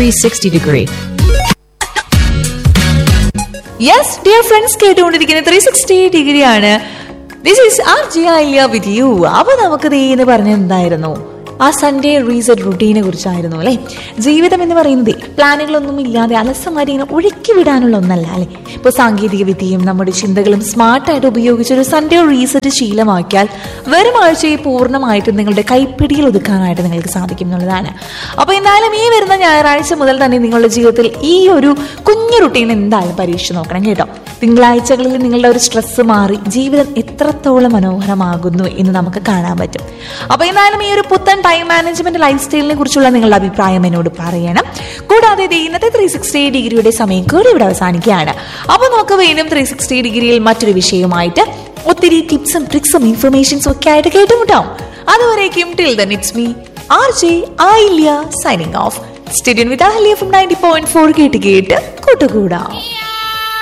360 degree. Yes dear friends കേട്ടുകൊണ്ടിരിക്കുന്ന three sixty degree ആണ് this is R G I with you അപ്പൊ നമുക്ക് ദേ എന്ന് പറഞ്ഞ എന്തായിരുന്നു ആ സൺഡേ റീസെറ്റ് റുട്ടീനെ കുറിച്ചായിരുന്നു അല്ലെ ജീവിതം എന്ന് പറയുന്നത് പ്ലാനുകളൊന്നും ഇല്ലാതെ അലസമാരി ഇങ്ങനെ ഒഴുക്കി വിടാനുള്ള ഒന്നല്ല അല്ലെ ഇപ്പൊ സാങ്കേതിക വിദ്യയും നമ്മുടെ ചിന്തകളും സ്മാർട്ടായിട്ട് ഉപയോഗിച്ച് ഒരു സൺഡേ റീസെറ്റ് ശീലമാക്കിയാൽ വരും ആഴ്ചയെ പൂർണ്ണമായിട്ടും നിങ്ങളുടെ കൈപ്പിടിയിൽ ഒതുക്കാനായിട്ട് നിങ്ങൾക്ക് സാധിക്കും എന്നുള്ളതാണ് അപ്പൊ എന്തായാലും ഈ വരുന്ന ഞായറാഴ്ച മുതൽ തന്നെ നിങ്ങളുടെ ജീവിതത്തിൽ ഈ ഒരു കുഞ്ഞു റുട്ടീൻ എന്തായാലും പരീക്ഷിച്ച് നോക്കണം കേട്ടോ തിങ്കളാഴ്ചകളിൽ നിങ്ങളുടെ ഒരു സ്ട്രെസ് മാറി ജീവിതം എത്രത്തോളം മനോഹരമാകുന്നു എന്ന് നമുക്ക് കാണാൻ പറ്റും അപ്പൊ എന്തായാലും ഈ ഒരു പുത്തൻ ടൈം മാനേജ്മെന്റ് ലൈഫ് സ്റ്റൈലിനെ കുറിച്ചുള്ള നിങ്ങളുടെ അഭിപ്രായം എന്നോട് പറയണം കൂടാതെ ദേ ഇന്നത്തെ ത്രീ സിക്സ്റ്റി ഡിഗ്രിയുടെ സമയം കൂടി ഇവിടെ അവസാനിക്കുകയാണ് അപ്പൊ നമുക്ക് വീണ്ടും ത്രീ സിക്സ്റ്റി ഡിഗ്രിയിൽ മറ്റൊരു വിഷയവുമായിട്ട് ഒത്തിരി ടിപ്സും ട്രിക്സും ഇൻഫർമേഷൻസും ഒക്കെ ആയിട്ട് കേട്ടുമുട്ടാം അതുവരേക്കും till then it's me R J Ayilya signing off stay tuned with Ahalya from ninety point four കേട്ട് കേട്ട് കൂട്ടുകൂടാം